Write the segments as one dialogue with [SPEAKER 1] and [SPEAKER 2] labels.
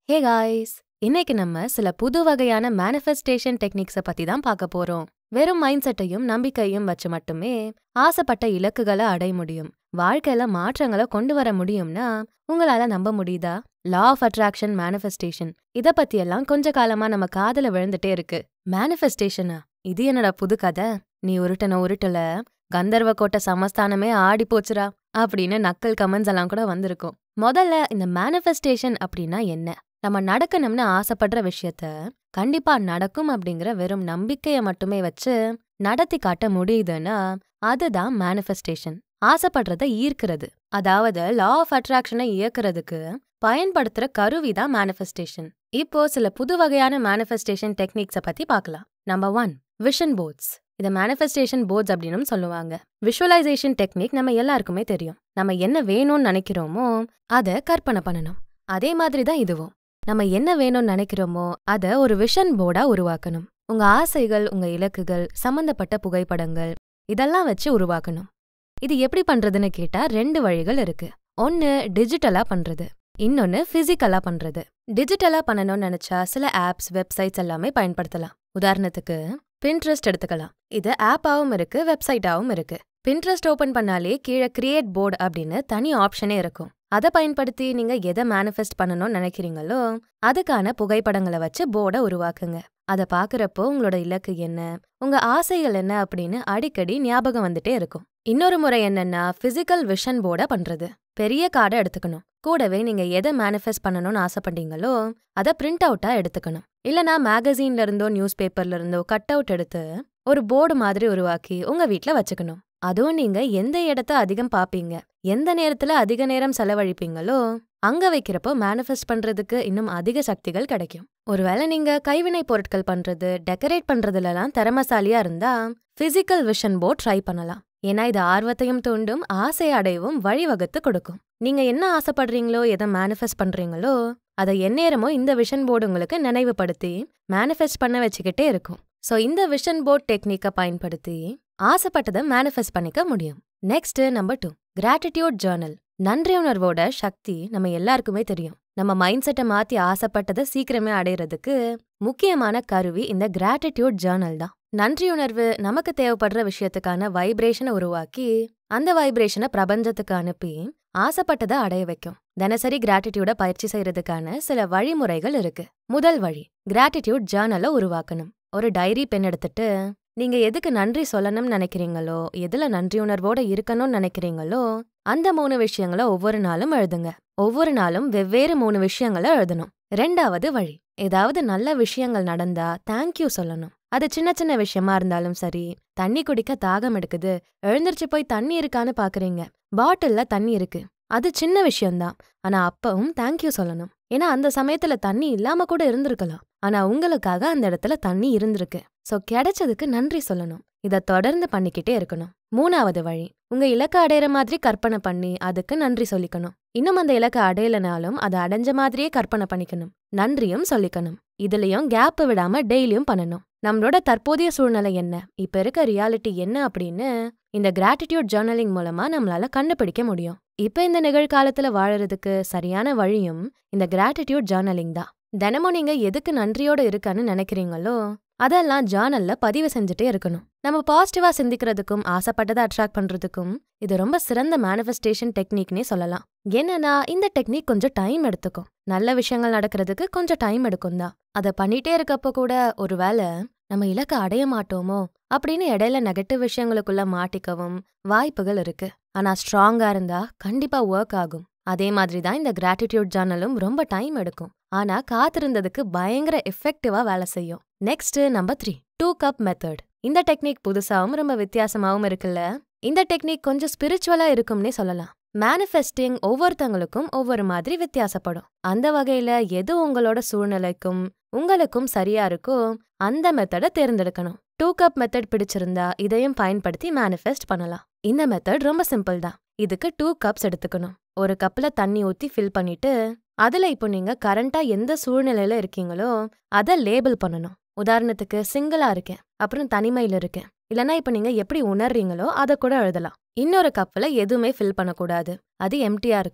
[SPEAKER 1] hey guys இன்னைக்கு நம்ம சில புது வகையான மேனிஃபெஸ்டேஷன் டெக்னிக்ஸை பத்தி தான் பார்க்க போறோம் வெறும் மைண்ட் செட்டையும் நம்பிக்கையும் வச்சு மட்டுமே ஆசைப்பட்ட இலக்குகளை அடைய முடியும் வாழ்க்கையில மாற்றங்களை கொண்டு வர முடியும்னா உங்களால நம்ப முடியுதா லா ஆஃப் அட்ராக்ஷன் மேனிஃபெஸ்டேஷன் இத பத்தியெல்லாம் கொஞ்ச காலமா நம்ம காதுல விழுந்துட்டே இருக்கு மேனிஃபெஸ்டேஷனா இது என்னடா புது கதை நீ உருட்டன உருட்டல கந்தர்வ கோட்டை சமஸ்தானமே ஆடி போச்சுரா அப்படின்னு நக்கல் கமெண்ட்ஸ் எல்லாம் கூட வந்திருக்கும் முதல்ல இந்த மேனிஃபெஸ்டேஷன் அப்படின்னா என்ன நம்ம நடக்கணும்னு ஆசைப்படுற விஷயத்த கண்டிப்பா நடக்கும் அப்படிங்கிற வெறும் நம்பிக்கைய மட்டுமே வச்சு நடத்தி காட்ட முடியுதுன்னா அதுதான் மேனிஃபெஸ்டேஷன் ஆசைப்படுறத ஈர்க்கிறது அதாவது லா ஆஃப் அட்ராக்ஷனை இயக்குறதுக்கு பயன்படுத்துற கருவி தான் மேனிஃபெஸ்டேஷன் இப்போ சில புது வகையான மேனிஃபெஸ்டேஷன் டெக்னிக்ஸை பத்தி பார்க்கலாம் நம்பர் ஒன் விஷன் போர்ட்ஸ் இதை மேனிஃபெஸ்டேஷன் போர்ட்ஸ் அப்படின்னு சொல்லுவாங்க விஷுவலைசேஷன் டெக்னிக் நம்ம எல்லாருக்குமே தெரியும் நம்ம என்ன வேணும்னு நினைக்கிறோமோ அதை கற்பனை பண்ணணும் அதே மாதிரி தான் இதுவும் நம்ம என்ன வேணும்னு நினைக்கிறோமோ அதை ஒரு விஷன் போர்டா உருவாக்கணும் உங்க ஆசைகள் உங்க இலக்குகள் சம்பந்தப்பட்ட புகைப்படங்கள் இதெல்லாம் வச்சு உருவாக்கணும் இது எப்படி பண்றதுன்னு கேட்டா ரெண்டு வழிகள் இருக்கு ஒன்னு டிஜிட்டலா பண்றது இன்னொன்னு பிசிக்கலா பண்றது டிஜிட்டலா பண்ணணும்னு நினைச்சா சில ஆப்ஸ் வெப்சைட்ஸ் எல்லாமே பயன்படுத்தலாம் உதாரணத்துக்கு பின்ட்ரெஸ்ட் எடுத்துக்கலாம் இது ஆப்பாவும் இருக்கு வெப்சைட்டாவும் இருக்கு பின்ட்ரெஸ்ட் ஓபன் பண்ணாலே கீழே கிரியேட் போர்டு அப்படின்னு தனி ஆப்ஷனே இருக்கும் அதை பயன்படுத்தி நீங்க எதை மேனிஃபெஸ்ட் பண்ணணும்னு நினைக்கிறீங்களோ அதுக்கான புகைப்படங்களை வச்சு போர்டை உருவாக்குங்க அதை பாக்குறப்போ உங்களோட இலக்கு என்ன உங்க ஆசைகள் என்ன அப்படின்னு அடிக்கடி ஞாபகம் வந்துட்டே இருக்கும் இன்னொரு முறை என்னன்னா பிசிக்கல் விஷன் போர்டை பண்றது பெரிய கார்டை எடுத்துக்கணும் கூடவே நீங்க எதை மேனிஃபெஸ்ட் பண்ணணும்னு ஆசைப்பட்டீங்களோ அதை பிரிண்ட் அவுட்டா எடுத்துக்கணும் இல்லனா மேகசீன்ல இருந்தோ நியூஸ் பேப்பர்ல இருந்தோ கட் அவுட் எடுத்து ஒரு போர்டு மாதிரி உருவாக்கி உங்க வீட்ல வச்சுக்கணும் அதுவும் நீங்க எந்த இடத்த அதிகம் பாப்பீங்க எந்த நேரத்துல அதிக நேரம் செலவழிப்பீங்களோ அங்க வைக்கிறப்போ மேனிஃபெஸ்ட் பண்றதுக்கு இன்னும் அதிக சக்திகள் கிடைக்கும் ஒருவேளை நீங்க கைவினை பொருட்கள் பண்றது டெக்கரேட் பண்றதுலலாம் திறமசாலியா இருந்தா பிசிக்கல் விஷன் போர்ட் ட்ரை பண்ணலாம் ஏன்னா இது ஆர்வத்தையும் தூண்டும் ஆசை அடையவும் வழிவகுத்து கொடுக்கும் நீங்க என்ன ஆசைப்படுறீங்களோ எதை மேனிஃபெஸ்ட் பண்றீங்களோ அதை எந்நேரமோ இந்த விஷன் போர்டு உங்களுக்கு நினைவுபடுத்தி மேனிஃபெஸ்ட் பண்ண வச்சுக்கிட்டே இருக்கும் ஸோ இந்த விஷன் போர்ட் டெக்னிக்கை பயன்படுத்தி ஆசைப்பட்டதை மேனிஃபெஸ்ட் பண்ணிக்க முடியும் next number two gratitude journal நன்றி உணர்வோட சக்தி நம்ம எல்லாருக்குமே தெரியும் நம்ம மைண்ட் செட்டை மாத்தி ஆசைப்பட்டதை சீக்கிரமே அடையிறதுக்கு முக்கியமான கருவி இந்த கிராட்டிடியூட் ஜேர்னல் தான் நன்றியுணர்வு நமக்கு தேவைப்படுற விஷயத்துக்கான வைப்ரேஷனை உருவாக்கி அந்த வைப்ரேஷனை பிரபஞ்சத்துக்கு அனுப்பி ஆசைப்பட்டதை அடைய வைக்கும் தினசரி கிராட்டிடியூட பயிற்சி செய்யறதுக்கான சில வழிமுறைகள் இருக்கு முதல் வழி கிராட்டிடியூட் ஜேர்னலை உருவாக்கணும் ஒரு டைரி பென் எடுத்துட்டு நீங்க எதுக்கு நன்றி சொல்லணும்னு நினைக்கிறீங்களோ எதுல நன்றி உணர்வோட இருக்கணும்னு நினைக்கிறீங்களோ அந்த மூணு விஷயங்கள ஒவ்வொரு நாளும் எழுதுங்க ஒவ்வொரு நாளும் வெவ்வேறு மூணு விஷயங்களை எழுதணும் ரெண்டாவது வழி ஏதாவது நல்ல விஷயங்கள் நடந்தா தேங்க்யூ சொல்லணும் அது சின்ன சின்ன விஷயமா இருந்தாலும் சரி தண்ணி குடிக்க தாகம் எடுக்குது எழுந்திருச்சு போய் தண்ணி இருக்கான்னு பாக்குறீங்க பாட்டில்ல தண்ணி இருக்கு அது சின்ன விஷயம்தான் ஆனா அப்பவும் தேங்க்யூ சொல்லணும் ஏன்னா அந்த சமயத்துல தண்ணி இல்லாம கூட இருந்திருக்கலாம் ஆனா உங்களுக்காக அந்த இடத்துல தண்ணி இருந்திருக்கு சோ கிடைச்சதுக்கு நன்றி சொல்லணும் இத தொடர்ந்து பண்ணிக்கிட்டே இருக்கணும் மூணாவது வழி உங்க இலக்கை அடையிற மாதிரி கற்பனை பண்ணி அதுக்கு நன்றி சொல்லிக்கணும் இன்னும் அந்த இலக்கை அடையலனாலும் அதை அடைஞ்ச மாதிரியே கற்பனை பண்ணிக்கணும் நன்றியும் சொல்லிக்கணும் இதுலயும் கேப் விடாம டெய்லியும் பண்ணணும் நம்மளோட தற்போதைய சூழ்நிலை என்ன இப்ப இருக்க ரியாலிட்டி என்ன அப்படின்னு இந்த கிராட்டிடியூட் ஜேர்னலிங் மூலமா நம்மளால கண்டுபிடிக்க முடியும் இப்ப இந்த நிகழ்காலத்துல வாழறதுக்கு சரியான வழியும் இந்த கிராட்டிடியூட் ஜேர்னலிங் தான் தினமும் நீங்க எதுக்கு நன்றியோட இருக்கான்னு நினைக்கிறீங்களோ அதெல்லாம் ஜேர்னல்ல பதிவு செஞ்சுட்டே இருக்கணும் நம்ம பாசிட்டிவா சிந்திக்கிறதுக்கும் ஆசைப்பட்டதை அட்ராக்ட் பண்றதுக்கும் இது ரொம்ப சிறந்த மேனிஃபெஸ்டேஷன் டெக்னிக்னே சொல்லலாம் என்னன்னா இந்த டெக்னிக் கொஞ்சம் டைம் எடுத்துக்கும் நல்ல விஷயங்கள் நடக்கிறதுக்கு கொஞ்சம் டைம் எடுக்கும் தான் அதை பண்ணிட்டே இருக்கப்போ கூட ஒருவேளை நம்ம இலக்கை அடைய மாட்டோமோ அப்படின்னு இடையில நெகட்டிவ் விஷயங்களுக்குள்ள மாட்டிக்கவும் வாய்ப்புகள் இருக்கு ஆனா ஸ்ட்ராங்கா இருந்தா கண்டிப்பா ஒர்க் ஆகும் அதே மாதிரி தான் இந்த கிராட்டிடியூட் ஜேர்னலும் ரொம்ப டைம் எடுக்கும் ஆனா காத்திருந்ததுக்கு பயங்கர எஃபெக்டிவா வேலை செய்யும் next number three two cup method இந்த டெக்னிக் புதுசாவும் ரொம்ப வித்தியாசமாவும் இருக்குல்ல இந்த டெக்னிக் கொஞ்சம் ஸ்பிரிச்சுவலா இருக்கும்னே சொல்லலாம் மேனிஃபெஸ்டிங் ஒவ்வொருத்தங்களுக்கும் ஒவ்வொரு மாதிரி வித்தியாசப்படும் அந்த வகையில எது உங்களோட சூழ்நிலைக்கும் உங்களுக்கும் சரியா இருக்கோ அந்த மெத்தடை தேர்ந்தெடுக்கணும் டூ கப் மெத்தட் பிடிச்சிருந்தா இதையும் பயன்படுத்தி மேனிஃபெஸ்ட் பண்ணலாம் இந்த மெத்தட் ரொம்ப சிம்பிள் தான் இதுக்கு டூ கப்ஸ் எடுத்துக்கணும் ஒரு கப்ல தண்ணி ஊத்தி ஃபில் பண்ணிட்டு அதுல இப்போ நீங்க கரண்டா எந்த சூழ்நிலையில இருக்கீங்களோ அதை லேபிள் பண்ணணும் உதாரணத்துக்கு சிங்கிளா இருக்கேன் அப்புறம் தனிமையில இருக்கேன் இல்லனா இப்ப நீங்க எப்படி உணர்றீங்களோ அதை கூட எழுதலாம் இன்னொரு கப்ல எதுவுமே ஃபில் பண்ணக்கூடாது அது எம்டியா இருக்கணும்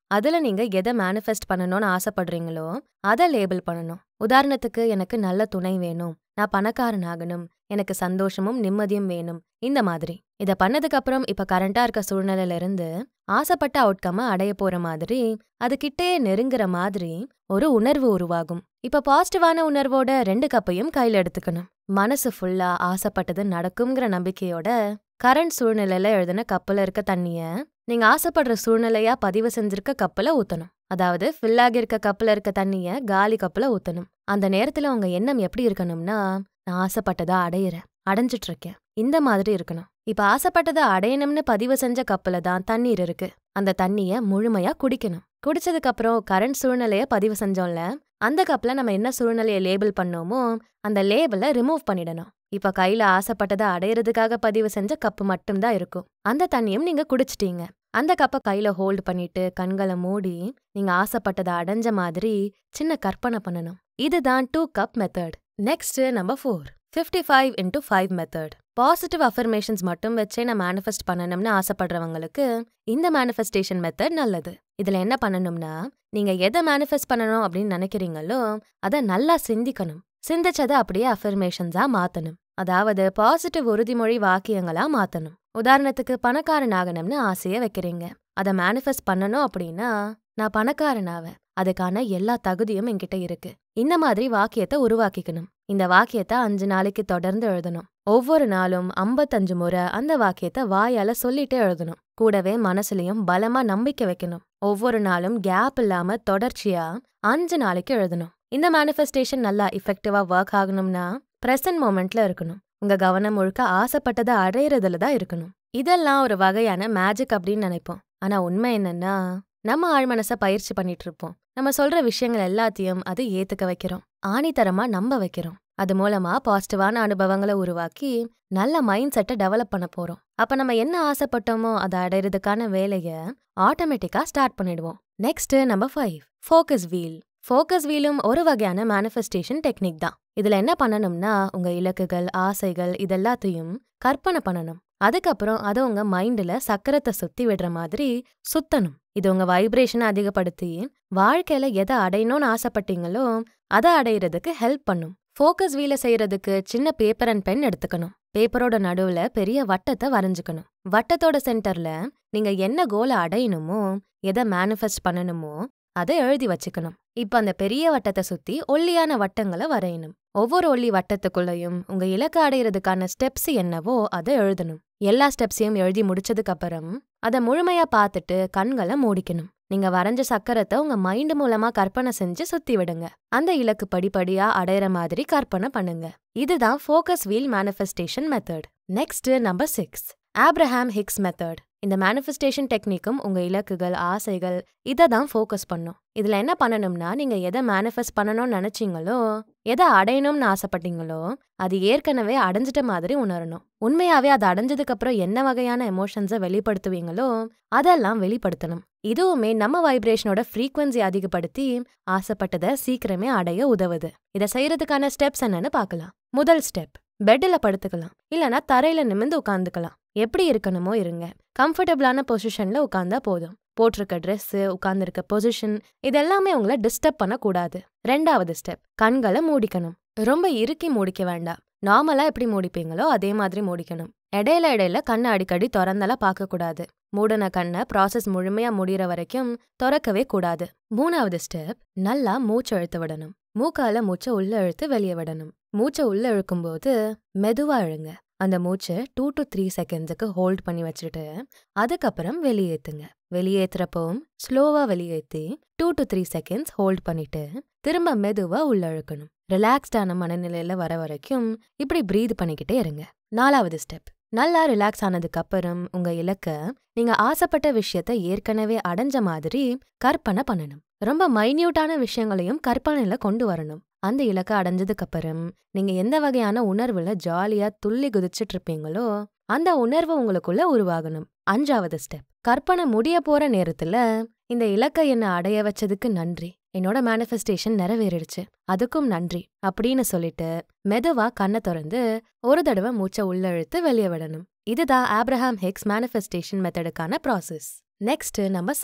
[SPEAKER 1] அதுல நீங்க எதை மேனிஃபெஸ்ட் பண்ணணும்னு ஆசைப்படுறீங்களோ அதை லேபிள் பண்ணணும் உதாரணத்துக்கு எனக்கு நல்ல துணை வேணும் நான் பணக்காரன் ஆகணும் எனக்கு சந்தோஷமும் நிம்மதியும் வேணும் இந்த மாதிரி இத பண்ணதுக்கு அப்புறம் இப்ப கரண்டா இருக்க சூழ்நிலையில இருந்து ஆசைப்பட்ட அவுட்கம அடைய போற மாதிரி அது கிட்டே நெருங்குற மாதிரி ஒரு உணர்வு உருவாகும் இப்ப பாசிட்டிவான உணர்வோட ரெண்டு கப்பையும் கையில எடுத்துக்கணும் மனசு ஃபுல்லா ஆசைப்பட்டது நடக்குங்கிற நம்பிக்கையோட கரண்ட் சூழ்நிலையில எழுதின கப்பல இருக்க தண்ணிய நீங்க ஆசைப்படுற சூழ்நிலையா பதிவு செஞ்சிருக்க கப்பல ஊத்தணும் அதாவது ஃபில்லாகி இருக்க கப்பல இருக்க தண்ணிய காலி கப்பல ஊத்தணும் அந்த நேரத்துல உங்க எண்ணம் எப்படி இருக்கணும்னா நான் ஆசைப்பட்டதா அடையிறேன் அடைஞ்சிட்டு இருக்கேன் இந்த மாதிரி இருக்கணும் இப்ப ஆசைப்பட்டதை அடையணும்னு பதிவு செஞ்ச கப்பல தான் தண்ணீர் இருக்கு அந்த தண்ணிய முழுமையா குடிக்கணும் குடிச்சதுக்கு அப்புறம் கரண்ட் சூழ்நிலைய பதிவு செஞ்சோம்ல அந்த கப்ல நம்ம என்ன சூழ்நிலையை லேபிள் பண்ணோமோ அந்த லேபிளை ரிமூவ் பண்ணிடணும் இப்ப கையில ஆசைப்பட்டதை அடையிறதுக்காக பதிவு செஞ்ச கப்பு மட்டும்தான் இருக்கும் அந்த தண்ணியும் நீங்க குடிச்சிட்டீங்க அந்த கப்பை கையில ஹோல்ட் பண்ணிட்டு கண்களை மூடி நீங்க ஆசைப்பட்டதை அடைஞ்ச மாதிரி சின்ன கற்பனை பண்ணணும் இதுதான் two cup method next number four fifty five into five method positive affirmations மட்டும் வச்சே நான் மேனிஃபெஸ்ட் பண்ணணும்னு ஆசைப்படுறவங்களுக்கு இந்த மேனிஃபெஸ்டேஷன் மெத்தட் நல்லது இதுல என்ன பண்ணணும்னா நீங்க எதை மேனிஃபெஸ்ட் பண்ணணும் அப்படின்னு நினைக்கிறீங்களோ அதை நல்லா சிந்திக்கணும் சிந்திச்சதை அப்படியே அஃபர்மேஷன்ஸா மாத்தணும் அதாவது பாசிட்டிவ் உறுதிமொழி வாக்கியங்களா மாத்தணும் உதாரணத்துக்கு பணக்காரன் ஆகணும்னு ஆசைய வைக்கிறீங்க அதை மேனிஃபெஸ்ட் பண்ணணும் அப்படின்னா நான் பணக்காரனாவேன் அதுக்கான எல்லா தகுதியும் என்கிட்ட இருக்கு இந்த மாதிரி வாக்கியத்தை உருவாக்கிக்கணும் இந்த வாக்கியத்தை அஞ்சு நாளைக்கு தொடர்ந்து எழுதணும் ஒவ்வொரு நாளும் ஐம்பத்தஞ்சு முறை அந்த வாக்கியத்தை வாயால சொல்லிட்டே எழுதணும் கூடவே மனசுலயும் பலமா நம்பிக்கை வைக்கணும் ஒவ்வொரு நாளும் கேப் இல்லாம தொடர்ச்சியா அஞ்சு நாளைக்கு எழுதணும் இந்த மேனிஃபெஸ்டேஷன் நல்லா இஃபெக்டிவா ஒர்க் ஆகணும்னா பிரசன்ட் மொமெண்ட்ல இருக்கணும் உங்க கவனம் முழுக்க ஆசைப்பட்டதை அடையிறதுல தான் இருக்கணும் இதெல்லாம் ஒரு வகையான மேஜிக் அப்படின்னு நினைப்போம் ஆனா உண்மை என்னன்னா நம்ம ஆழ்மனச பயிற்சி பண்ணிட்டு இருப்போம் நம்ம சொல்ற விஷயங்கள் எல்லாத்தையும் அது ஏத்துக்க வைக்கிறோம் ஆணித்தரமா நம்ப வைக்கிறோம் அது மூலமா பாசிட்டிவான அனுபவங்களை உருவாக்கி நல்ல மைண்ட் செட்டை டெவலப் பண்ண போறோம் அப்ப நம்ம என்ன ஆசைப்பட்டோமோ அதை அடையிறதுக்கான வேலைய ஆட்டோமேட்டிக்கா ஸ்டார்ட் பண்ணிடுவோம் next number five focus wheel focus வீலும் ஒரு வகையான மேனிஃபெஸ்டேஷன் டெக்னிக் தான் இதுல என்ன பண்ணணும்னா உங்க இலக்குகள் ஆசைகள் இதெல்லாத்தையும் கற்பனை பண்ணணும் அதுக்கப்புறம் அதை உங்க மைண்ட்ல சக்கரத்தை சுத்தி விடுற மாதிரி சுத்தணும் இது உங்க வைப்ரேஷனை அதிகப்படுத்தி வாழ்க்கையில எதை அடையணும்னு ஆசைப்பட்டீங்களோ அதை அடையிறதுக்கு ஹெல்ப் பண்ணும் ஃபோக்கஸ் வீல செய்யறதுக்கு சின்ன பேப்பர் அண்ட் பென் எடுத்துக்கணும் பேப்பரோட நடுவுல பெரிய வட்டத்தை வரைஞ்சுக்கணும் வட்டத்தோட சென்டர்ல நீங்க என்ன கோலை அடையணுமோ எதை மேனிஃபெஸ்ட் பண்ணணுமோ அதை எழுதி வச்சுக்கணும் இப்ப அந்த பெரிய வட்டத்தை சுத்தி ஒல்லியான வட்டங்களை வரையணும் ஒவ்வொரு ஒல்லி வட்டத்துக்குள்ளயும் உங்க இலக்கு அடையிறதுக்கான ஸ்டெப்ஸ் என்னவோ அதை எழுதணும் எல்லா ஸ்டெப்ஸையும் எழுதி முடிச்சதுக்கு அப்புறம் அதை முழுமையா பார்த்துட்டு கண்களை மூடிக்கணும் நீங்க வரைஞ்ச சக்கரத்தை உங்க மைண்ட் மூலமா கற்பனை செஞ்சு சுத்தி விடுங்க அந்த இலக்கு படிப்படியா அடையிற மாதிரி கற்பனை பண்ணுங்க இதுதான் focus wheel manifestation method next number six Abraham Hicks method இந்த மேனிஃபெஸ்டேஷன் டெக்னிக்கும் உங்க இலக்குகள் ஆசைகள் இதை தான் ஃபோக்கஸ் பண்ணும் இதுல என்ன பண்ணணும்னா நீங்க எதை மேனிஃபெஸ்ட் பண்ணணும்னு நினைச்சீங்களோ எதை அடையணும்னு ஆசைப்பட்டீங்களோ அது ஏற்கனவே அடைஞ்சிட்ட மாதிரி உணரணும் உண்மையாவே அது அடைஞ்சதுக்கு அப்புறம் என்ன வகையான எமோஷன்ஸை வெளிப்படுத்துவீங்களோ அதெல்லாம் வெளிப்படுத்தணும் இதுவுமே நம்ம வைப்ரேஷனோட ஃப்ரீக்வன்சி அதிகப்படுத்தி ஆசைப்பட்டதை சீக்கிரமே அடைய உதவுது இதை செய்யறதுக்கான ஸ்டெப்ஸ் என்னன்னு பார்க்கலாம் முதல் ஸ்டெப் பெட்டில் படுத்துக்கலாம் இல்லனா தரையில நிமிந்து உட்காந்துக்கலாம் எப்படி இருக்கணுமோ இருங்க கம்ஃபர்டபுளான பொசிஷன்ல உட்காந்தா போதும் போட்டிருக்க ட்ரெஸ்ஸு உட்காந்துருக்க பொசிஷன் இதெல்லாமே உங்களை டிஸ்டர்ப் பண்ணக்கூடாது ரெண்டாவது ஸ்டெப் கண்களை மூடிக்கணும் ரொம்ப இறுக்கி மூடிக்க வேண்டாம் நார்மலா எப்படி மூடிப்பீங்களோ அதே மாதிரி மூடிக்கணும் இடையில இடையில கண்ணை அடிக்கடி திறந்தெல்லாம் பார்க்கக்கூடாது மூடின கண்ணை ப்ராசஸ் முழுமையா முடிகிற வரைக்கும் திறக்கவே கூடாது மூணாவது ஸ்டெப் நல்லா மூச்சு இழுத்து விடணும் மூக்கால மூச்சை உள்ள இழுத்து வெளியே விடணும் மூச்சை உள்ள இழுக்கும்போது மெதுவா இழுங்க அந்த மூச்சை டூ டு த்ரீ செகண்ட்ஸுக்கு ஹோல்ட் பண்ணி வச்சுட்டு அதுக்கப்புறம் வெளியேத்துங்க வெளியேத்துறப்பவும் ஸ்லோவா வெளியேற்றி two to three seconds hold பண்ணிட்டு திரும்ப மெதுவா உள்ள இழுக்கணும் ரிலாக்ஸ்டான மனநிலையில வர வரைக்கும் இப்படி ப்ரீத் பண்ணிக்கிட்டே இருங்க நாலாவது ஸ்டெப் நல்லா ரிலாக்ஸ் ஆனதுக்கு அப்புறம் உங்க இலக்க நீங்க ஆசைப்பட்ட விஷயத்த ஏற்கனவே அடைஞ்ச மாதிரி கற்பனை பண்ணணும் ரொம்ப மைன்யூட்டான விஷயங்களையும் கற்பனையில கொண்டு வரணும் அந்த இலக்கை அடைஞ்சதுக்கு அப்புறம் நீங்க எந்த வகையான உணர்வுல ஜாலியா துள்ளி குதிச்சிட்டு இருப்பீங்களோ அந்த உணர்வு உங்களுக்குள்ள உருவாகணும் அஞ்சாவது ஸ்டெப் கற்பனை முடிய போற நேரத்துல இந்த இலக்கை என்ன அடைய வச்சதுக்கு நன்றி என்னோட மேனிஃபெஸ்டேஷன் நிறைவேறிடுச்சு அதுக்கும் நன்றி அப்படின்னு சொல்லிட்டு மெதுவா கண்ணை திறந்து ஒரு தடவை மூச்சை உள்ள இழுத்து வெளியே விடணும் இதுதான் ஆப்ரஹாம் ஹிக்ஸ் மேனிஃபெஸ்டேஷன் மெத்தடுக்கான process next number seven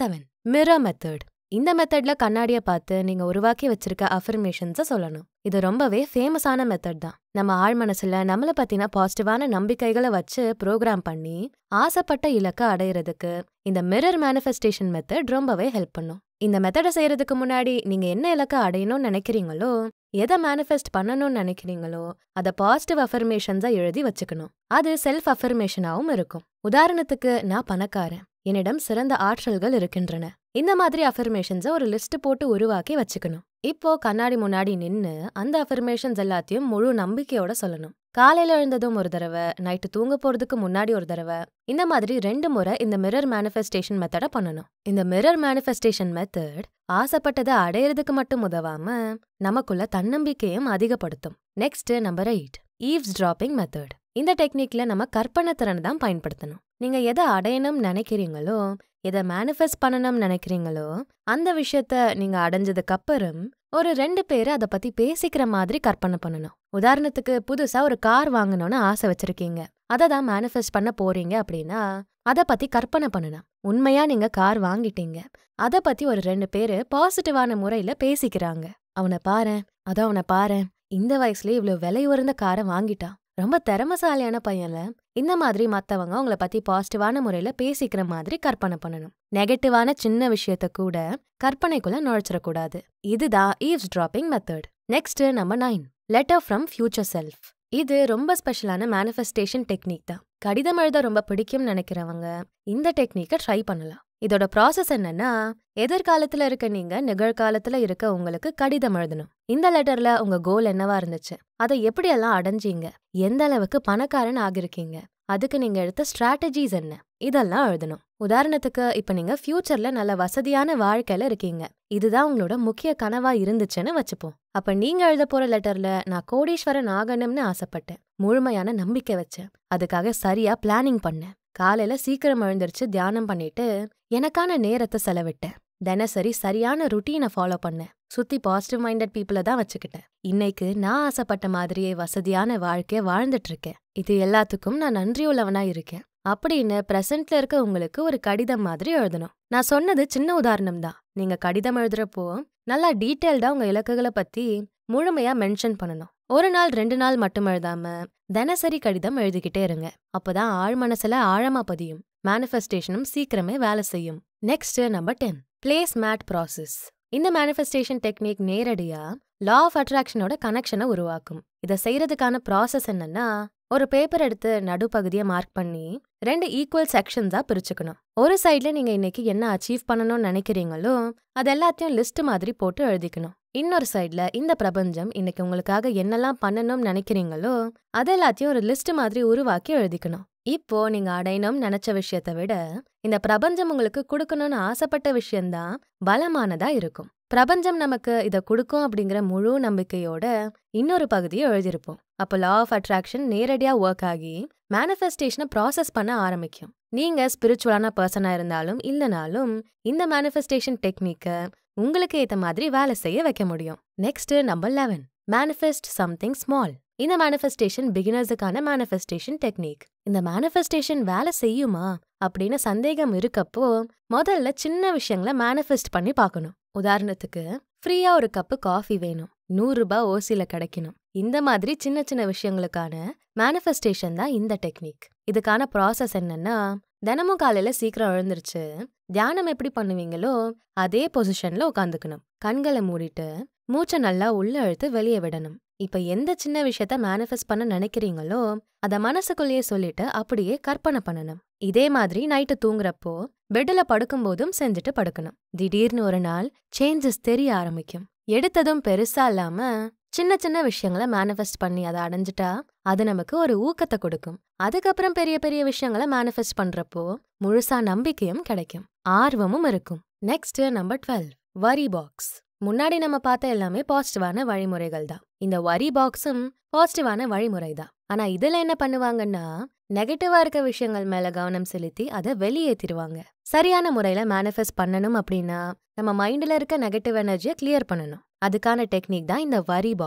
[SPEAKER 1] mirror method இந்த மெத்தட்ல கண்ணாடிய பார்த்து நீங்க உருவாக்கி வச்சிருக்க அஃபர்மேஷன்ஸை சொல்லணும் இது ரொம்பவே ஃபேமஸான மெத்தட் தான் நம்ம ஆழ் மனசுல நம்மள பத்தின பாசிட்டிவான நம்பிக்கைகளை வச்சு ப்ரோக்ராம் பண்ணி ஆசைப்பட்ட இலக்கை அடையிறதுக்கு இந்த மிரர் மேனிஃபெஸ்டேஷன் மெத்தட் ரொம்பவே ஹெல்ப் பண்ணும் இந்த மெத்தடை செய்யறதுக்கு முன்னாடி நீங்க என்ன இலக்கை அடையணும்னு நினைக்கிறீங்களோ எதை மேனிஃபெஸ்ட் பண்ணணும்னு நினைக்கிறீங்களோ அதை பாசிட்டிவ் அஃபர்மேஷன்ஸா எழுதி வச்சுக்கணும் அது செல்ஃப் அஃபர்மேஷனாவும் இருக்கும் உதாரணத்துக்கு நான் பணக்காரன் என்னிடம் சிறந்த ஆற்றல்கள் இருக்கின்றன இந்த மாதிரி அஃபர்மேஷன்ஸை ஒரு லிஸ்ட் போட்டு உருவாக்கி வச்சுக்கணும் இப்போ கண்ணாடி முன்னாடி நின்னு அந்த அஃபர்மேஷன்ஸ் எல்லாத்தையும் முழு நம்பிக்கையோட சொல்லணும் காலையில எழுந்ததும் ஒரு தடவை நைட்டு தூங்க போறதுக்கு முன்னாடி ஒரு தடவை இந்த மாதிரி ரெண்டு முறை இந்த மிரர் மேனிஃபெஸ்டேஷன் மெத்தடை பண்ணணும் இந்த மிரர் மேனிஃபெஸ்டேஷன் மெத்தட் ஆசைப்பட்டதை அடையிறதுக்கு மட்டும் உதவாம நமக்குள்ள தன்னம்பிக்கையும் அதிகப்படுத்தும் next number eight eavesdropping method இந்த டெக்னிக்ல நம்ம கற்பனை திறனை தான் பயன்படுத்தணும் நீங்க எதை அடையணும்னு நினைக்கிறீங்களோ எதை மேனிஃபெஸ்ட் பண்ணணும்னு நினைக்கிறீங்களோ அந்த விஷயத்த நீங்க அடைஞ்சதுக்கு அப்புறம் ஒரு ரெண்டு பேர் அதை பத்தி பேசிக்கிற மாதிரி கற்பனை பண்ணணும் உதாரணத்துக்கு புதுசா ஒரு கார் வாங்கணும்னு ஆசை வச்சிருக்கீங்க அதை தான் மேனிஃபெஸ்ட் பண்ண போறீங்க அப்படின்னா அதை பத்தி கற்பனை பண்ணணும் உண்மையா நீங்க கார் வாங்கிட்டீங்க அதை பத்தி ஒரு ரெண்டு பேரு பாசிட்டிவான முறையில பேசிக்கிறாங்க அவனை பாரேன் அதோ அவனை பாரேன் இந்த வயசுலயே இவ்வளவு விலை உயர்ந்த காரை வாங்கிட்டான் ரொம்ப திறமசாலியான பையன்ல இந்த மாதிரி மத்தவங்க உங்களை பத்தி பாசிட்டிவான முறையில பேசிக்கிற மாதிரி கற்பனை பண்ணணும் நெகட்டிவான சின்ன விஷயத்த கூட கற்பனைக்குள்ள நுழைச்சிடக்கூடாது இதுதான் eavesdropping method next number nine letter from future self இது ரொம்ப ஸ்பெஷலான மேனிஃபெஸ்டேஷன் டெக்னிக் தான் கடிதம் எழுத ரொம்ப பிடிக்கும்னு நினைக்கிறவங்க இந்த டெக்னிக்கை ட்ரை பண்ணலாம் இதோட ப்ராசஸ் என்னன்னா எதிர்காலத்துல இருக்க நீங்க நிகழ்காலத்துல இருக்க உங்களுக்கு கடிதம் எழுதணும் இந்த லெட்டர்ல உங்க கோல் என்னவா இருந்துச்சு அதை எப்படியெல்லாம் அடைஞ்சீங்க எந்த அளவுக்கு பணக்காரன் ஆகிருக்கீங்க அதுக்கு நீங்க எடுத்த ஸ்ட்ராட்டஜிஸ் என்ன இதெல்லாம் எழுதணும் உதாரணத்துக்கு இப்ப நீங்க ஃபியூச்சர்ல நல்ல வசதியான வாழ்க்கையில இருக்கீங்க இதுதான் உங்களோட முக்கிய கனவா இருந்துச்சுன்னு வச்சுப்போம் அப்ப நீங்க எழுத போற லெட்டர்ல நான் கோடீஸ்வரன் ஆகணும்னு ஆசைப்பட்டேன் முழுமையான நம்பிக்கை வச்சேன் அதுக்காக சரியா பிளானிங் பண்ணேன் காலையில சீக்கிரம் எழுந்திருச்சு தியானம் பண்ணிட்டு எனக்கான நேரத்தை செலவிட்டேன் தினசரி சரியான ருட்டீனை ஃபாலோ பண்ணேன் சுத்தி பாசிட்டிவ் மைண்டட் பீப்புளை தான் வச்சுக்கிட்டேன் இன்னைக்கு நான் ஆசைப்பட்ட மாதிரியே வசதியான வாழ்க்கைய வாழ்ந்துட்டு இருக்கேன் இது எல்லாத்துக்கும் நான் நன்றியுள்ளவனா இருக்கேன் அப்படின்னு பிரசன்ட்ல இருக்க உங்களுக்கு ஒரு கடிதம் மாதிரி எழுதணும் நான் சொன்னது சின்ன உதாரணம் தான் நீங்க கடிதம் எழுதுறப்போ நல்லா டீட்டெயில்டா உங்க இலக்குகளை பத்தி முழுமையா மென்ஷன் பண்ணணும் ஒரு நாள் ரெண்டு நாள் மட்டும் எழுதாம தினசரி கடிதம் எழுதிக்கிட்டே இருங்க அப்பதான் ஆழ் மனசுல ஆழமா பதியும் மேனிஃபெஸ்டேஷனும் சீக்கிரமே வேலை செய்யும் next number ten place mat process இந்த மேனிஃபெஸ்டேஷன் டெக்னிக் நேரடியா லா ஆஃப் அட்ராக்ஷனோட கனெக்ஷனை உருவாக்கும் இதை செய்யறதுக்கான ப்ராசஸ் என்னன்னா ஒரு பேப்பர் எடுத்து நடுப்பகுதியை மார்க் பண்ணி ரெண்டு ஈக்குவல் செக்ஷன்ஸா பிரிச்சுக்கணும் ஒரு சைட்ல நீங்க இன்னைக்கு என்ன அச்சீவ் பண்ணணும்னு நினைக்கிறீங்களோ அது எல்லாத்தையும் லிஸ்ட் மாதிரி போட்டு எழுதிக்கணும் இன்னொரு சைட்ல இந்த பிரபஞ்சம் இன்னைக்கு உங்களுக்காக என்னெல்லாம் பண்ணணும்னு நினைக்கிறீங்களோ அது எல்லாத்தையும் ஒரு லிஸ்ட் மாதிரி உருவாக்கி எழுதிக்கணும் இப்போ நீங்க அடையணும்னு நினைச்ச விஷயத்த விட இந்த பிரபஞ்சம் உங்களுக்கு கொடுக்கணும்னு ஆசைப்பட்ட விஷயம்தான் பலமானதா இருக்கும் பிரபஞ்சம் நமக்கு இதை கொடுக்கும் அப்படிங்கிற முழு நம்பிக்கையோட இன்னொரு பகுதியை எழுதியிருப்போம் அப்போ லா ஆஃப் அட்ராக்ஷன் நேரடியா ஒர்க் ஆகி மேனிஃபெஸ்டேஷனை ப்ராசஸ் பண்ண ஆரம்பிக்கும் நீங்க ஸ்பிரிச்சுவலான பர்சனா இருந்தாலும் இல்லைனாலும் இந்த மேனிஃபெஸ்டேஷன் டெக்னிக்கை உங்களுக்கு ஏத்த மாதிரி வேலை செய்ய வைக்க முடியும் next number eleven manifest something small இந்த மேனிஃபெஸ்டேஷன் பிகினர்ஸுக்கான மேனிஃபெஸ்டேஷன் டெக்னிக் இந்த மேனிஃபெஸ்டேஷன் வேலை செய்யுமா அப்படின்னு சந்தேகம் இருக்கப்போ முதல்ல சின்ன விஷயங்களை மேனிஃபெஸ்ட் பண்ணி பார்க்கணும் உதாரணத்துக்கு ஃப்ரீயா ஒரு கப்பு காஃபி வேணும் நூறு ரூபாய் ஓசில கிடைக்கணும் இந்த மாதிரி சின்ன சின்ன விஷயங்களுக்கான மேனிஃபெஸ்டேஷன் தான் இந்த டெக்னிக் இதுக்கான ப்ராசஸ் என்னன்னா தினமும் காலையில சீக்கிரம் எழுந்திருச்சு தியானம் எப்படி பண்ணுவீங்களோ அதே பொசிஷன்ல உட்காந்துக்கணும் கண்களை மூடிட்டு மூச்சை நல்லா உள்ள இழுத்து வெளியே விடணும் இப்ப எந்த சின்ன விஷயத்த மேனிஃபெஸ்ட் பண்ண நினைக்கிறீங்களோ அத மனசுக்குள்ளேயே சொல்லிட்டு அப்படியே கற்பனை பண்ணணும் இதே மாதிரி நைட்டு தூங்குறப்போ பெட்ல படுக்கும்போதும் செஞ்சுட்டு படுக்கணும் திடீர்னு ஒரு நாள் சேஞ்சஸ் தெரிய ஆரம்பிக்கும் எடுத்ததும் பெருசா இல்லாம சின்ன சின்ன விஷயங்களை மேனிஃபெஸ்ட் பண்ணி அதை அடைஞ்சிட்டா அது நமக்கு ஒரு ஊக்கத்தை கொடுக்கும் அதுக்கப்புறம் பெரிய பெரிய விஷயங்களை மேனிஃபெஸ்ட் பண்றப்போ முழுசா நம்பிக்கையும் கிடைக்கும் ஆர்வமும் இருக்கும் next number twelve worry box முன்னாடி நம்ம பார்த்த எல்லாமே பாசிட்டிவான வழிமுறைகள் தான் இந்த வரி பாக்ஸும் பாசிட்டிவான வழிமுறை தான் ஆனா இதுல என்ன பண்ணுவாங்கன்னா நெகட்டிவா இருக்க விஷயங்கள் மேல கவனம் செலுத்தி அதை வெளியேத்திடுவாங்க சரியான முறையில மேனிஃபெஸ்ட் பண்ணணும் அப்படின்னா நம்ம மைண்ட்ல இருக்க நெகட்டிவ் எனர்ஜியை கிளியர் பண்ணணும் அதுக்கான டெக்னிக் தான் இந்த வரி பாக்ஸ்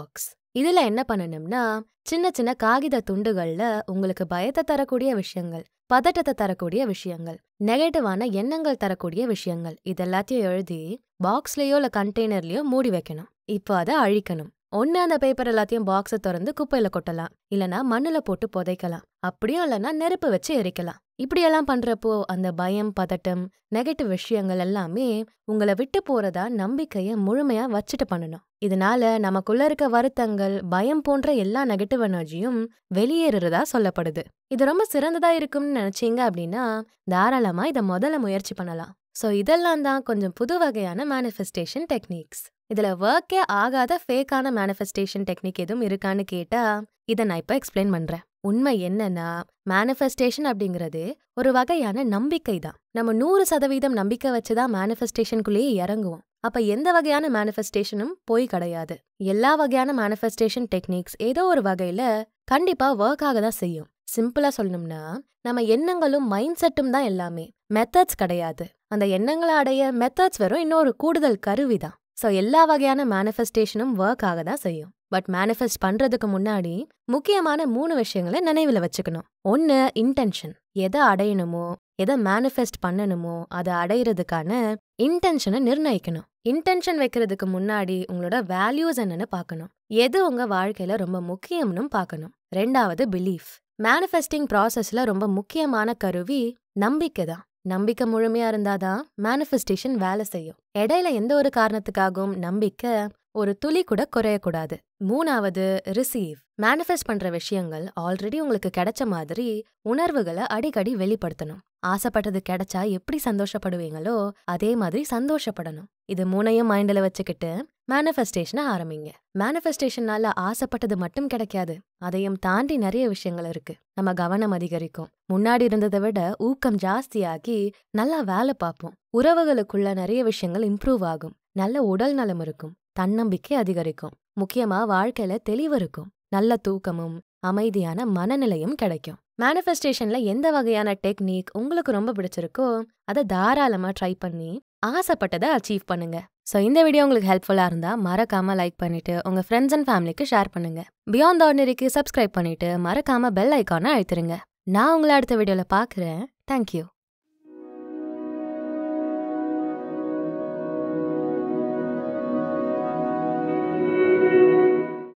[SPEAKER 1] இதுல என்ன பண்ணணும்னா சின்ன சின்ன காகித துண்டுகள்ல உங்களுக்கு பயத்தை தரக்கூடிய விஷயங்கள் பதட்டத்தை தரக்கூடிய விஷயங்கள் நெகட்டிவான எண்ணங்கள் தரக்கூடிய விஷயங்கள் இதெல்லாத்தையும் எழுதி பாக்ஸ்லயோ இல்ல கண்டெய்னர்லயோ மூடி வைக்கணும் இப்போ அதை அழிக்கணும் ஒண்ணு அந்த பேப்பர் எல்லாத்தையும் பாக்ஸை திறந்து குப்பையில கொட்டலாம் இல்லனா மண்ணுல போட்டு புதைக்கலாம் அப்படியும் இல்லனா நெருப்பு வச்சு எரிக்கலாம் இப்படியெல்லாம் பண்றப்போ அந்த பயம் பதட்டம் நெகட்டிவ் விஷயங்கள் எல்லாமே உங்களை விட்டு போறதா நம்பிக்கைய முழுமையா வச்சுட்டு பண்ணணும் இதனால நமக்குள்ள இருக்க வருத்தங்கள் பயம் போன்ற எல்லா நெகட்டிவ் எனர்ஜியும் வெளியேறுறதா சொல்லப்படுது இது ரொம்ப சிறந்ததா இருக்கும்னு நினைச்சீங்க அப்படின்னா தாராளமா இதை முதல்ல முயற்சி பண்ணலாம் ஸோ இதெல்லாம் தான் கொஞ்சம் புது வகையான மேனிஃபெஸ்டேஷன் டெக்னிக்ஸ் இதுல ஒர்க்கே ஆகாத ஃபேக்கான மேனிஃபெஸ்டேஷன் டெக்னிக் எதுவும் இருக்கான்னு கேட்டா இதை நான் இப்போ எக்ஸ்பிளைன் பண்றேன் உண்மை என்னன்னா மேனிஃபெஸ்டேஷன் அப்படிங்கிறது ஒரு வகையான நம்பிக்கை தான் நம்ம நூறு சதவீதம் நம்பிக்கை வச்சுதான் மேனிஃபெஸ்டேஷனுக்குள்ளேயே இறங்குவோம் அப்ப எந்த வகையான மேனிஃபெஸ்டேஷனும் போய் கிடையாது எல்லா வகையான மேனிஃபெஸ்டேஷன் டெக்னிக்ஸ் ஏதோ ஒரு வகையில கண்டிப்பா ஒர்க் ஆக தான் செய்யும் சிம்பிளா சொல்லணும்னா நம்ம எண்ணங்களும் மைண்ட் செட்டும் தான் எல்லாமே மெத்தட்ஸ் கிடையாது அந்த எண்ணங்களை அடைய மெத்தட்ஸ் வெறும் இன்னொரு கூடுதல் கருவி தான் ஸோ எல்லா வகையான மேனிஃபெஸ்டேஷனும் ஒர்க் ஆக தான் செய்யும் பட் மேனிஃபெஸ்ட் பண்றதுக்கு முன்னாடி முக்கியமான மூணு விஷயங்களை நினைவில் வச்சுக்கணும் ஒன்று இன்டென்ஷன் எதை அடையணுமோ எதை மேனிஃபெஸ்ட் பண்ணணுமோ அதை அடையிறதுக்கான இன்டென்ஷனை நிர்ணயிக்கணும் இன்டென்ஷன் வைக்கிறதுக்கு முன்னாடி உங்களோட வேல்யூஸ் என்னன்னு பார்க்கணும் எது உங்க வாழ்க்கையில ரொம்ப முக்கியம்னு பார்க்கணும் ரெண்டாவது பிலீஃப் மேனிஃபெஸ்டிங் ப்ராசஸ்ல ரொம்ப முக்கியமான கருவி நம்பிக்கை தான் நம்பிக்கை முழுமையா இருந்தாதான் மேனிஃபெஸ்டேஷன் வேலை செய்யும் இடையில எந்த ஒரு காரணத்துக்காகவும் நம்பிக்கை ஒரு துளி கூட குறையக்கூடாது மூணாவது ரிசீவ் மேனிஃபெஸ்ட் பண்ற விஷயங்கள் ஆல்ரெடி உங்களுக்கு கிடைச்ச மாதிரி உணர்வுகளை அடிக்கடி வெளிப்படுத்தணும் ஆசைப்பட்டது கிடைச்சா எப்படி சந்தோஷப்படுவீங்களோ அதே மாதிரி சந்தோஷப்படணும் இது மூணையும் மைண்ட்ல வச்சுக்கிட்டு மேனிஃபெஸ்டேஷனை ஆரம்பிங்க மேனிஃபெஸ்டேஷனால ஆசைப்பட்டது மட்டும் கிடைக்காது அதையும் தாண்டி நிறைய விஷயங்கள் இருக்கு நம்ம கவனம் அதிகரிக்கும் முன்னாடி இருந்ததை விட ஊக்கம் ஜாஸ்தியாகி நல்லா வேலை பார்ப்போம் உறவுகளுக்குள்ள நிறைய விஷயங்கள் இம்ப்ரூவ் ஆகும் நல்ல உடல் நலம் இருக்கும் தன்னம்பிக்கை அதிகரிக்கும் முக்கியமா வாழ்க்கையில தெளிவு இருக்கும் நல்ல தூக்கமும் அமைதியான மனநிலையும் கிடைக்கும் மேனிஃபெஸ்டேஷன்ல எந்த வகையான டெக்னிக் உங்களுக்கு ரொம்ப பிடிச்சிருக்கோ அதை தாராளமா ட்ரை பண்ணி ஆசைப்பட்டதை அச்சீவ் பண்ணுங்க ஸோ இந்த வீடியோ உங்களுக்கு ஹெல்ப்ஃபுல்லாக இருந்தால் மறக்காம லைக் பண்ணிட்டு உங்க ஃப்ரெண்ட்ஸ் அண்ட் ஃபேமிலிக்கு ஷேர் பண்ணுங்க பியாண்ட் ஆர்டினரிக்கு சப்ஸ்கிரைப் பண்ணிட்டு மறக்காம பெல் ஐக்கானை அழுத்துருங்க நான் உங்களை அடுத்த வீடியோவில் பார்க்குறேன் தேங்க்யூ